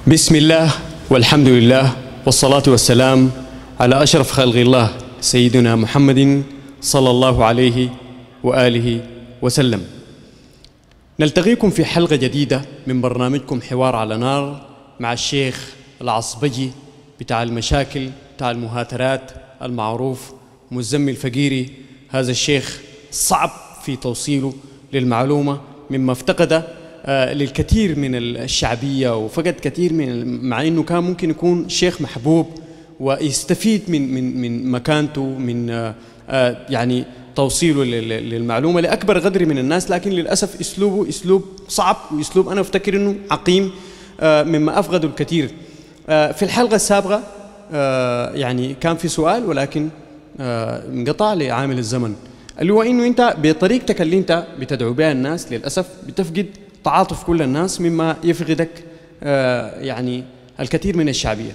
بسم الله والحمد لله والصلاة والسلام على أشرف خلق الله سيدنا محمد صلى الله عليه وآله وسلم نلتقيكم في حلقة جديدة من برنامجكم حوار على نار مع الشيخ العصبجي بتاع المشاكل بتاع المهاترات المعروف مزمي الفقيري هذا الشيخ صعب في توصيله للمعلومة مما افتقد آه، للكثير من الشعبية وفقد كثير من مع انه كان ممكن يكون شيخ محبوب ويستفيد من من من مكانته من آه، آه، يعني توصيله لل- للمعلومة لأكبر قدر من الناس لكن للأسف أسلوبه أسلوب صعب وأسلوب أنا أفتكر أنه عقيم آه، مما أفقده الكثير آه، في الحلقة السابقة آه، يعني كان في سؤال ولكن آه، انقطع لعامل الزمن اللي هو انه انت بطريقتك اللي انت بتدعو بها الناس للاسف بتفقد تعاطف كل الناس مما يفقدك آه، يعني الكثير من الشعبيه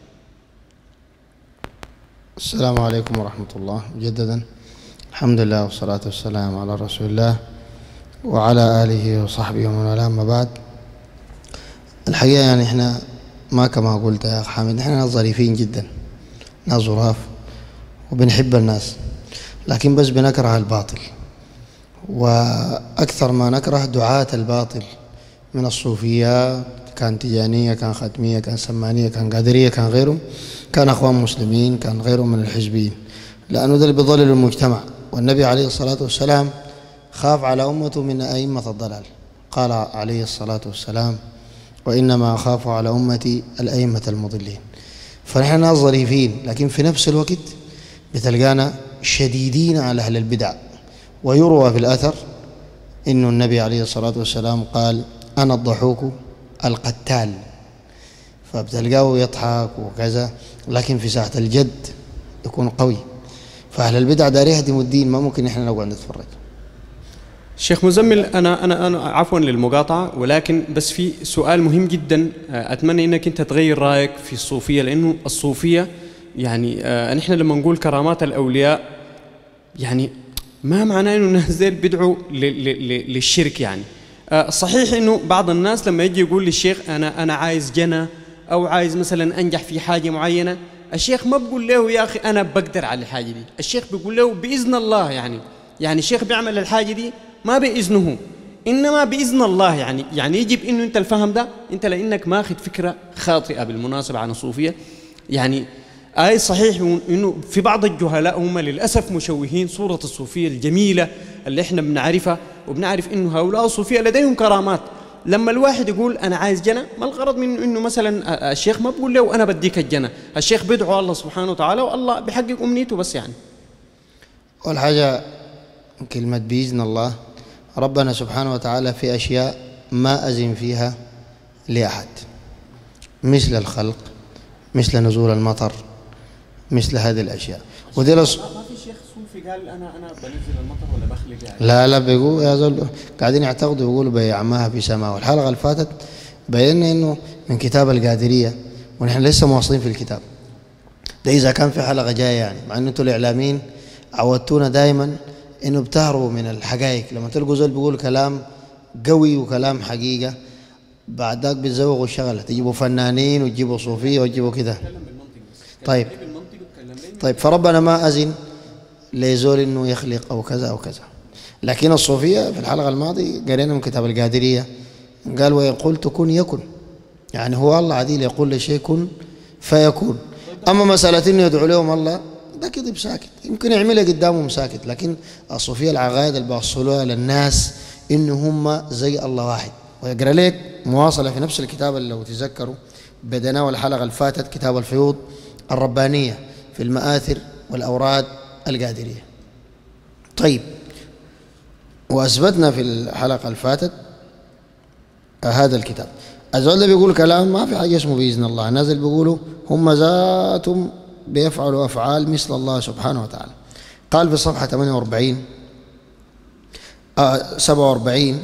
السلام عليكم ورحمة الله مجددا الحمد لله والصلاة والسلام على رسول الله وعلى آله وصحبه ومن والاه أما بعد الحقيقة يعني إحنا ما كما قلت يا أخ حامد إحنا ناس ظريفين جدا ناس ظراف وبنحب الناس لكن بس بنكره الباطل وأكثر ما نكره دعاة الباطل من الصوفية كان تجانية كان ختمية كان سمانية كان قادرية كان غيرهم كان أخوان مسلمين كان غيرهم من الحزبيين لأنه ده اللي بيضلل المجتمع والنبي عليه الصلاة والسلام خاف على أمته من أئمة الضلال قال عليه الصلاة والسلام وإنما أخاف على أمتي الأئمة المضلين فنحن ناس ظريفين لكن في نفس الوقت بتلقانا شديدين على أهل البدع ويروى في الأثر إنه النبي عليه الصلاة والسلام قال أنا الضحوك القتال فبتلقاه يضحك وكذا لكن في ساعة الجد يكون قوي فأهل البدع داري يهدموا الدين ما ممكن إحنا نقعد نتفرج شيخ مزمل انا انا انا عفوا للمقاطعه ولكن بس في سؤال مهم جدا آه، اتمنى انك انت تغير رايك في الصوفيه لانه الصوفيه يعني آه، نحن لما نقول كرامات الاولياء يعني ما معناه انه الناس ديل بيدعوا ل- ل- ل- للشرك يعني آه، صحيح انه بعض الناس لما يجي يقول للشيخ انا انا عايز جنى او عايز مثلا انجح في حاجه معينه الشيخ ما بقول له يا اخي انا بقدر على الحاجه دي الشيخ بيقول له باذن الله يعني يعني الشيخ بيعمل الحاجه دي ما باذنه انما باذن الله يعني يعني يجب انه انت الفهم ده انت لانك ماخذ فكره خاطئه بالمناسبه عن الصوفيه يعني آي صحيح انه في بعض الجهلاء هم للاسف مشوهين صوره الصوفيه الجميله اللي احنا بنعرفها وبنعرف انه هؤلاء الصوفيه لديهم كرامات لما الواحد يقول انا عايز جنى ما الغرض من انه مثلا الشيخ ما بقول له انا بديك الجنى الشيخ بيدعو الله سبحانه وتعالى والله بيحقق امنيته بس يعني أول حاجة كلمة بإذن الله ربنا سبحانه وتعالى في أشياء ما أزن فيها لأحد مثل الخلق مثل نزول المطر مثل هذه الأشياء ودي لص... ما في شيخ صوفي قال انا انا بنزل المطر ولا بخلق يعني لا لا بيقول يا زول قاعدين يعتقدوا بيقولوا بيعماها في سماء والحلقة اللي فاتت بينا إنه من كتاب القادرية ونحن لسه مواصلين في الكتاب ده إذا كان في حلقة جاية يعني مع إنه أنتوا الإعلاميين عودتونا دائما إنه بتهربوا من الحقائق لما تلقوا زول بيقول كلام قوي وكلام حقيقة بعد ذاك بتزوغوا الشغلة تجيبوا فنانين وتجيبوا صوفية وتجيبوا كده طيب طيب فربنا ما أذن لزول إنه يخلق أو كذا أو كذا لكن الصوفية في الحلقة الماضية قرينا من كتاب القادرية قال وإن قلت كن يكن يعني هو الله عديل يقول لشيء كن فيكون أما مسألة إنه يدعو لهم الله ده كذب ساكت يمكن يعملها قدامهم ساكت لكن الصوفية العقائد اللي بيوصلوها للناس إنه هم زي الله واحد ويقرأ لك مواصلة في نفس الكتاب اللي لو تذكروا بدناه الحلقة اللي فاتت كتاب الفيوض الربانية في المآثر والأوراد القادرية طيب وأثبتنا في الحلقة اللي فاتت هذا الكتاب الزول ده بيقول كلام ما في حاجة اسمه بإذن الله الناس اللي بيقولوا هم ذاتهم بيفعلوا أفعال مثل الله سبحانه وتعالى قال في صفحة 48 آه 47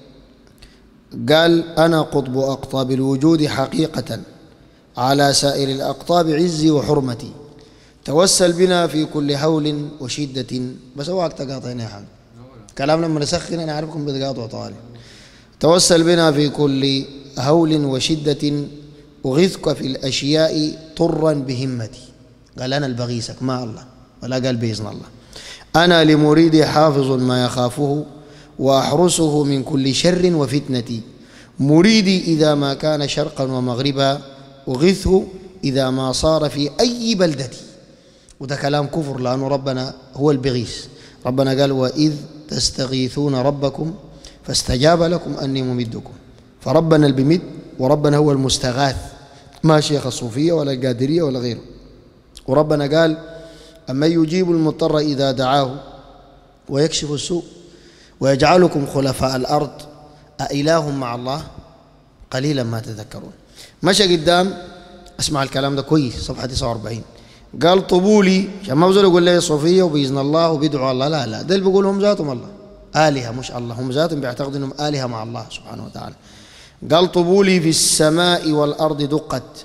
قال أنا قطب أقطاب الوجود حقيقة على سائر الأقطاب عزي وحرمتي توسل بنا في كل هول وشدة بس هو تقاطعين يا حاج كلام لما نسخن أنا أعرفكم بتقاطعوا طوالي توسل بنا في كل هول وشدة أغثك في الأشياء طرا بهمتي قال أنا البغيسك ما الله ولا قال بإذن الله أنا لمريدي حافظ ما يخافه وأحرسه من كل شر وفتنة مريدي إذا ما كان شرقا ومغربا أغثه إذا ما صار في أي بلدة وده كلام كفر لأنه ربنا هو البغيث ربنا قال وإذ تستغيثون ربكم فاستجاب لكم أني ممدكم فربنا البمد وربنا هو المستغاث ما شيخ الصوفية ولا القادرية ولا غيره وربنا قال أما يجيب المضطر إذا دعاه ويكشف السوء ويجعلكم خلفاء الأرض أإله مع الله قليلا ما تذكرون مشى قدام اسمع الكلام ده كويس صفحة 49 قال طبولي عشان ما بزول يقول لي صوفية وبإذن الله وبيدعوا الله لا لا ده اللي بيقول هم ذاتهم الله آلهة مش الله هم ذاتهم بيعتقدوا انهم آلهة مع الله سبحانه وتعالى قال طبولي في السماء والأرض دقت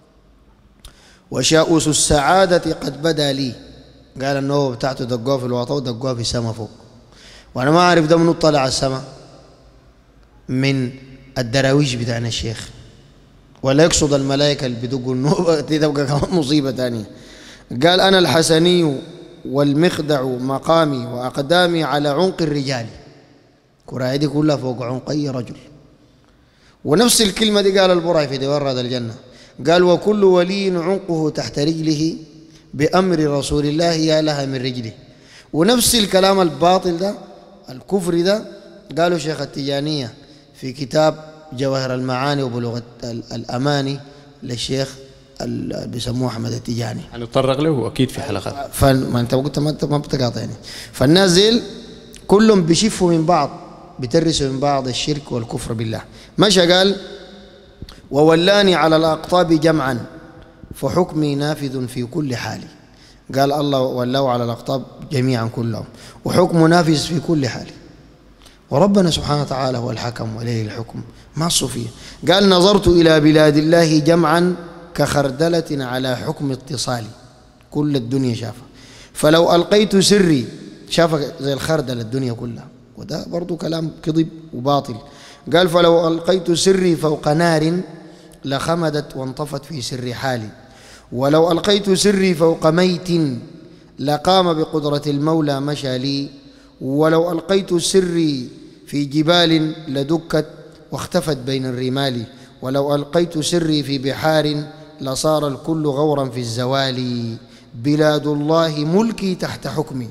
وشاؤس السعادة قد بدا لي قال النوبة بتاعته دقوها في الوطا ودقوها في السماء فوق وأنا ما أعرف ده من طلع السماء من الدراويش بتاعنا الشيخ ولا يقصد الملائكة اللي بدقوا النوبة دي تبقى كمان مصيبة تانية قال أنا الحسني والمخدع مقامي وأقدامي على عنق الرجال كراعي دي كلها فوق عنق أي رجل ونفس الكلمة دي قال البرعي في ديوان هذا الجنة قال وكل ولي عنقه تحت رجله بأمر رسول الله يا لها من رجله ونفس الكلام الباطل ده الكفر ده قالوا شيخ التجانية في كتاب جواهر المعاني وبلوغ الأماني للشيخ بيسموه أحمد التجاني هنتطرق له أكيد في حلقات فما أنت قلت ما أنت ما بتقاطعني فالناس ديل كلهم بيشفوا من بعض بترسوا من بعض الشرك والكفر بالله مشى قال وولاني على الأقطاب جمعا فحكمي نافذ في كل حال قال الله ولوا على الأقطاب جميعا كلهم وحكمه نافذ في كل حال وربنا سبحانه وتعالى هو الحكم وإليه الحكم ما الصوفية قال نظرت إلى بلاد الله جمعا كخردلة على حكم اتصالي كل الدنيا شافها فلو ألقيت سري شافك زي الخردلة الدنيا كلها وده برضو كلام كذب وباطل قال فلو ألقيت سري فوق نار لخمدت وانطفت في سر حالي ولو ألقيت سري فوق ميت لقام بقدرة المولى مشى لي ولو ألقيت سري في جبال لدكت واختفت بين الرمال ولو ألقيت سري في بحار لصار الكل غورا في الزوال بلاد الله ملكي تحت حكمي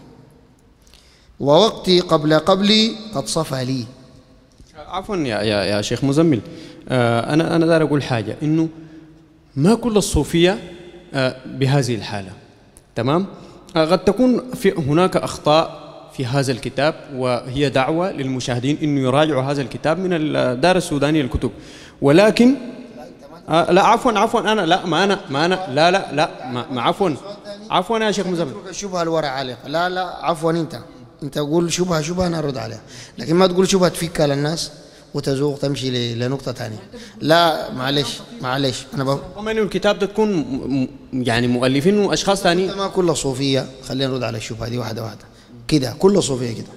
ووقتي قبل قبلي قد صفى لي عفوا يا يا يا شيخ مزمل آه انا انا دار اقول حاجه انه ما كل الصوفيه آه بهذه الحاله تمام آه قد تكون في هناك اخطاء في هذا الكتاب وهي دعوه للمشاهدين انه يراجعوا هذا الكتاب من الدار السودانيه للكتب ولكن آه لا عفوا عفوا انا لا ما انا ما انا لا لا لا ما, ما عفوا عفوا يا شيخ مزمل الشبهه الورع عليك لا لا عفوا انت انت قول شبهه شبهه انا ارد عليها لكن ما تقول شبهه تفكها للناس وتزوق تمشي لنقطة ثانية لا معلش معلش أنا بقول ربما انه الكتاب ده تكون م- م- يعني مؤلفينه اشخاص ثانيين ما كل صوفية خلينا نرد على الشبهة دي واحدة واحدة كده كل صوفية كده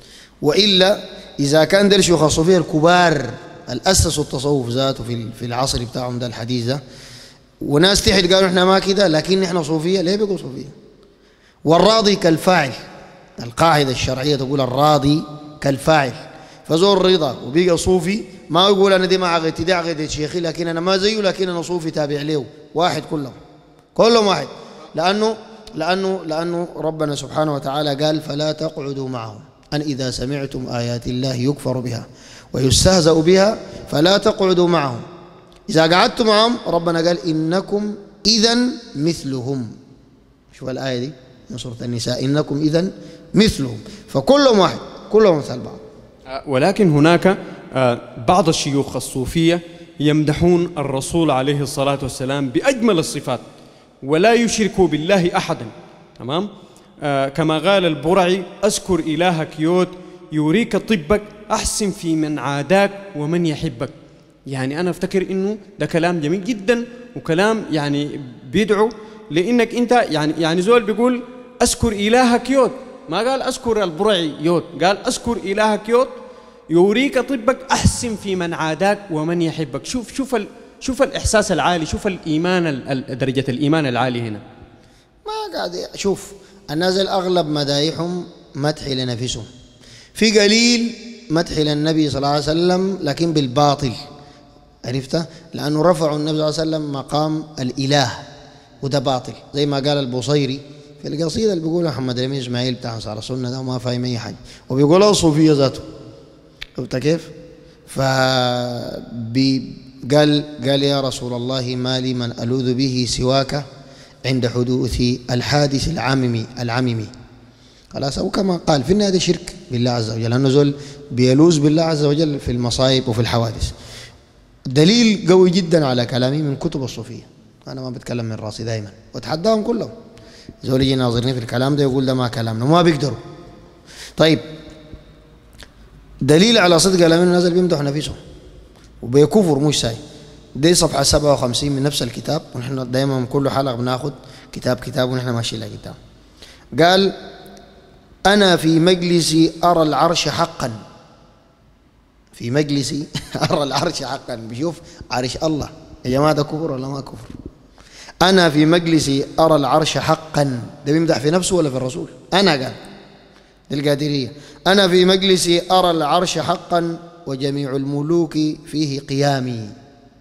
وإلا إذا كان ده شيوخ الصوفية الكبار الأسسوا التصوف ذاته في في العصر بتاعهم ده الحديث ده وناس تحت قالوا احنا ما كده لكن احنا صوفية ليه بيقولوا صوفية والراضي كالفاعل القاعدة الشرعية تقول الراضي كالفاعل فزور رضا وبيقى صوفي ما يقول انا دي ما عقيدتي دي عقيدة شيخي لكن انا ما زيه لكن انا صوفي تابع له واحد كلهم كلهم واحد لانه لانه لانه ربنا سبحانه وتعالى قال فلا تقعدوا معهم ان اذا سمعتم ايات الله يكفر بها ويستهزأ بها فلا تقعدوا معهم اذا قعدتم معهم ربنا قال انكم اذا مثلهم شوف الايه دي من سوره النساء انكم اذا مثلهم فكلهم واحد كلهم مثل بعض آه، ولكن هناك آه، بعض الشيوخ الصوفية يمدحون الرسول عليه الصلاة والسلام بأجمل الصفات ولا يشركوا بالله أحدا تمام آه، كما قال البرعي أذكر إلهك يود يوريك طبك أحسن في من عاداك ومن يحبك يعني أنا أفتكر إنه ده كلام جميل جدا وكلام يعني بيدعو لأنك أنت يعني يعني زول بيقول أذكر إلهك يود ما قال أذكر البرعي يود قال أذكر إلهك يود يوريك طبك أحسن في من عاداك ومن يحبك شوف شوف ال شوف الإحساس العالي شوف الإيمان ال- درجة الإيمان العالي هنا ما قاعد شوف الناس اغلب مدايحهم مدح لنفسهم في قليل مدح للنبي صلى الله عليه وسلم لكن بالباطل عرفت لانه رفعوا النبي صلى الله عليه وسلم مقام الاله وده باطل زي ما قال البصيري في القصيده اللي بيقولها محمد الامين اسماعيل بتاع انصار السنه ده وما فاهم اي حاجه وبيقولها الصوفيه ذاته شفت كيف؟ ف بي- قال قال يا رسول الله ما لي من الوذ به سواك عند حدوث الحادث العممي العممي خلاص او كما قال في النهايه ده شرك بالله عز وجل لانه زول بيلوذ بالله عز وجل في المصائب وفي الحوادث دليل قوي جدا على كلامي من كتب الصوفيه انا ما بتكلم من راسي دائما واتحداهم كلهم زول يجي ناظرني في الكلام ده يقول ده ما كلامنا ما بيقدروا طيب دليل على صدق كلام الناس اللي بيمدحوا نفسهم وبيكفر مش ساي دي صفحة 57 من نفس الكتاب ونحن دائما كل حلقة بناخد كتاب كتاب ونحن ماشيين لقدام قال أنا في مجلسي أرى العرش حقا في مجلسي أرى العرش حقا بشوف عرش الله يا جماعة ده كفر ولا ما كفر أنا في مجلسي أرى العرش حقا ده بيمدح في نفسه ولا في الرسول أنا قال للقادرية أنا في مجلسي أرى العرش حقا وجميع الملوك فيه قيامي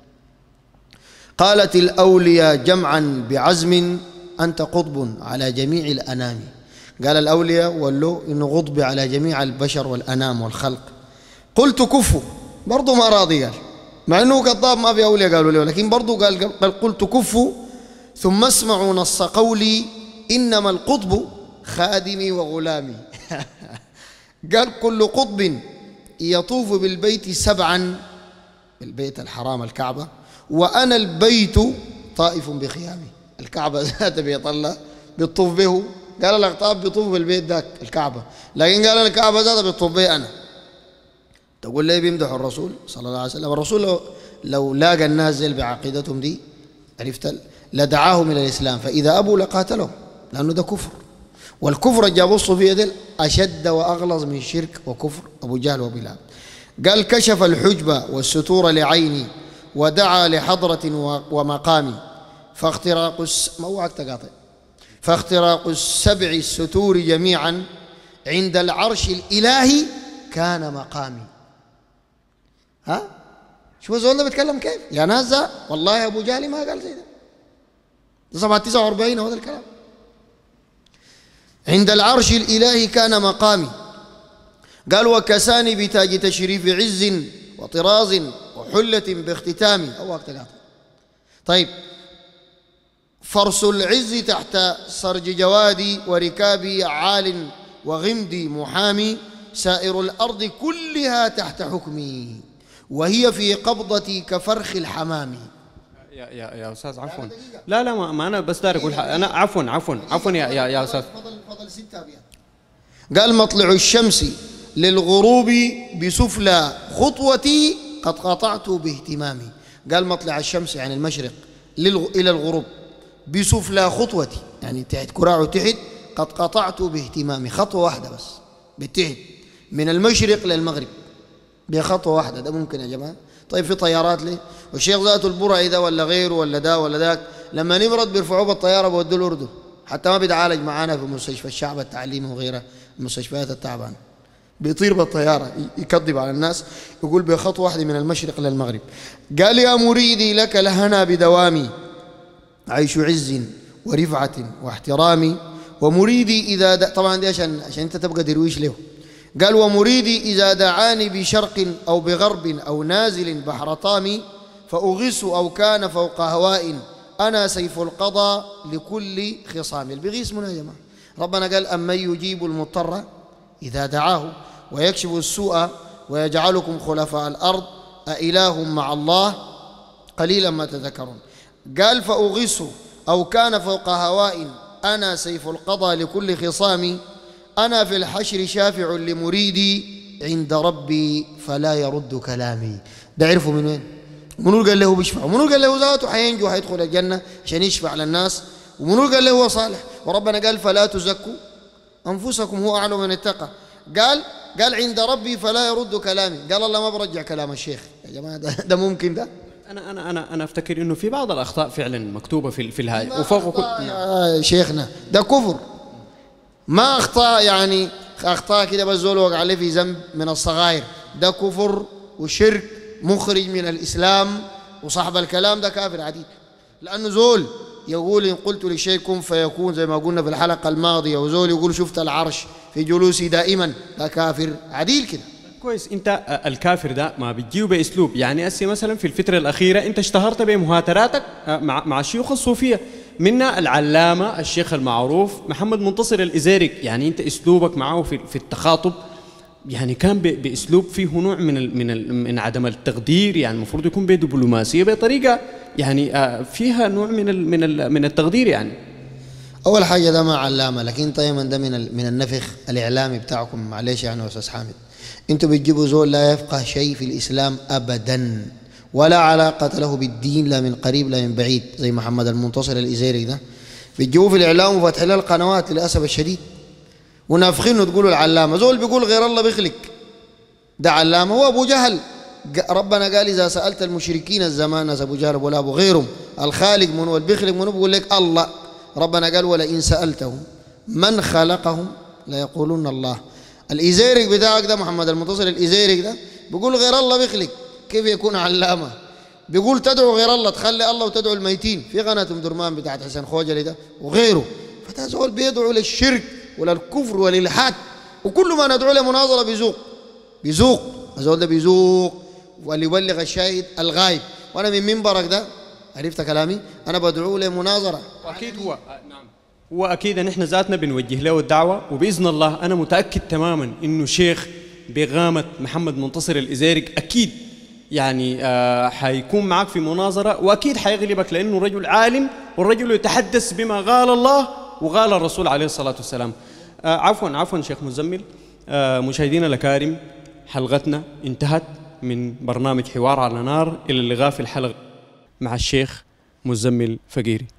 قالت الأولياء جمعا بعزم أنت قطب على جميع الأنام قال الأولياء ولو إنه غضب على جميع البشر والأنام والخلق قلت كفوا برضو ما راضي قال مع أنه كذاب ما في أولياء قالوا له لكن برضو قال, قال قلت كفوا ثم اسمعوا نص قولي إنما القطب خادمي وغلامي قال كل قطب يطوف بالبيت سبعا البيت الحرام الكعبة وأنا البيت طائف بخيامي الكعبة ذات بيت الله بيطوف به قال الأقطاب بيطوف بالبيت ذاك الكعبة لكن قال الكعبة ذات بيطوف به أنا تقول لي بيمدحوا الرسول صلى الله عليه وسلم الرسول لو, لو لاقى الناس زي بعقيدتهم دي عرفت لدعاهم إلى الإسلام فإذا أبوا لقاتلهم لأنه ده كفر والكفر جابوا الصوفية ديل أشد وأغلظ من شرك وكفر أبو جهل وأبو لهب قال كشف الحجب والستور لعيني ودعا لحضرة ومقام فاختراق الس... ما اوعك تقاطع فاختراق السبع الستور جميعا عند العرش الإلهي كان مقامي ها شوف الزول ده بيتكلم كيف يا ناس ده والله أبو جهل ما قال زي ده ده صفحة 49 هذا الكلام عند العرش الإلهي كان مقامي قال وكساني بتاج تشريف عز وطراز وحلة باختتام أو وقت قاطع طيب فرس العز تحت سرج جوادي وركابي عال وغمدي محامي سائر الأرض كلها تحت حكمي وهي في قبضتي كفرخ الحمام يا يا يا استاذ عفوا لا لا ما, ما انا بس داري اقول انا عفوا عفوا عفوا يا يا يا استاذ فضل فضل ستة أبيات قال مطلع الشمس للغروب بسفلى خطوتي قد قطعت باهتمامي قال مطلع الشمس يعني المشرق للغ... إلى الغروب بسفلى خطوتي يعني تحت كراعه تحت قد قطعت باهتمامي خطوة واحدة بس بالتحت من المشرق للمغرب بخطوة واحدة ده ممكن يا جماعة طيب في طيارات ليه والشيخ ذاته البرعي ده ولا غيره ولا ده ولا ذاك لما نمرض بيرفعوه بالطيارة بودوه الأردن حتى ما بيتعالج معانا في مستشفى الشعب التعليمي وغيرها المستشفيات التعبانة بيطير بالطيارة يكذب على الناس يقول بخطوة واحدة من المشرق للمغرب قال يا مريدي لك لهنا بدوامي عيش عز ورفعة واحترام ومريدي إذا د... طبعا دي عشان عشان أنت تبقى درويش له قال ومريدي إذا دعاني بشرق أو بغرب أو نازل بحر طامي فأغيث أو كان فوق هواء أنا سيف القضاء لكل خصام البغيث من يا جماعة ربنا قال أمن يجيب المضطر إذا دعاه ويكشف السوء ويجعلكم خلفاء الأرض أإله مع الله قليلا ما تذكرون قال فأغيث أو كان فوق هواء أنا سيف القضاء لكل خصام أنا في الحشر شافع لمريدي عند ربي فلا يرد كلامي ده عرفوا من وين منو قال له بيشفع منو قال له ذاته حينجو حيدخل الجنة عشان يشفع للناس ومنو قال له هو صالح وربنا قال فلا تزكوا أنفسكم هو أعلم من اتقى قال قال عند ربي فلا يرد كلامي قال الله ما برجع كلام الشيخ يا جماعة ده, ده ممكن ده انا انا انا انا افتكر انه في بعض الاخطاء فعلا مكتوبه في في الهاي وفوق كل نعم. يا شيخنا ده كفر ما اخطاء يعني اخطاء كده بس زول وقع عليه في ذنب من الصغائر ده كفر وشرك مخرج من الاسلام وصاحب الكلام ده كافر عديد لانه زول يقول ان قلت لشيء كن فيكون زي ما قلنا في الحلقه الماضيه وزول يقول شفت العرش في جلوسي دائما ده كافر عديل كده كويس انت آه، الكافر ده ما بتجيه باسلوب يعني اسي مثلا في الفتره الاخيره انت اشتهرت بمهاتراتك آه، مع مع الشيوخ الصوفيه منا العلامه الشيخ المعروف محمد منتصر الازيرك يعني انت اسلوبك معه في في التخاطب يعني كان ب- باسلوب فيه نوع من ال من ال من عدم التقدير يعني المفروض يكون بدبلوماسيه بطريقه يعني آه، فيها نوع من ال من ال من التقدير يعني اول حاجه ده ما علامه لكن طيب ده من ال- من النفخ الاعلامي بتاعكم معلش يعني يا استاذ حامد انتوا بتجيبوا زول لا يفقه شيء في الاسلام ابدا ولا علاقه له بالدين لا من قريب لا من بعيد زي محمد المنتصر الازيري ده بتجيبوه في الاعلام وفتح له القنوات للاسف الشديد ونافخينه تقولوا العلامه زول بيقول غير الله بيخلق ده علامه هو ابو جهل ق- ربنا قال اذا سالت المشركين الزمان ناس ابو جهل ولا ابو غيرهم الخالق من هو البيخلق من هو بيقول لك الله ربنا قال ولئن سالتهم من خلقهم ليقولون الله الازيرك بتاعك ده محمد المنتصر الازيرك ده بيقول غير الله بيخلق كيف يكون علامه بيقول تدعو غير الله تخلي الله وتدعو الميتين في قناه ام درمان بتاعت حسن خوجلي ده وغيره فده زول بيدعو للشرك وللكفر والالحاد وكل ما ندعو لمناظره بيذوق بيذوق الزول ده بيذوق وليبلغ الشاهد الغايب وانا من منبرك ده عرفت كلامي انا بدعو لمناظره واكيد هو نعم هو اكيد نحن ذاتنا بنوجه له الدعوه وباذن الله انا متاكد تماما انه شيخ بغامه محمد منتصر الازيرك اكيد يعني آه حيكون معك في مناظره واكيد حيغلبك لانه رجل عالم والرجل يتحدث بما قال الله وقال الرسول عليه الصلاه والسلام آه عفوا عفوا شيخ مزمل آه مشاهدينا الاكارم حلقتنا انتهت من برنامج حوار على نار الى اللقاء في الحلقه مع الشيخ مزمل فقيري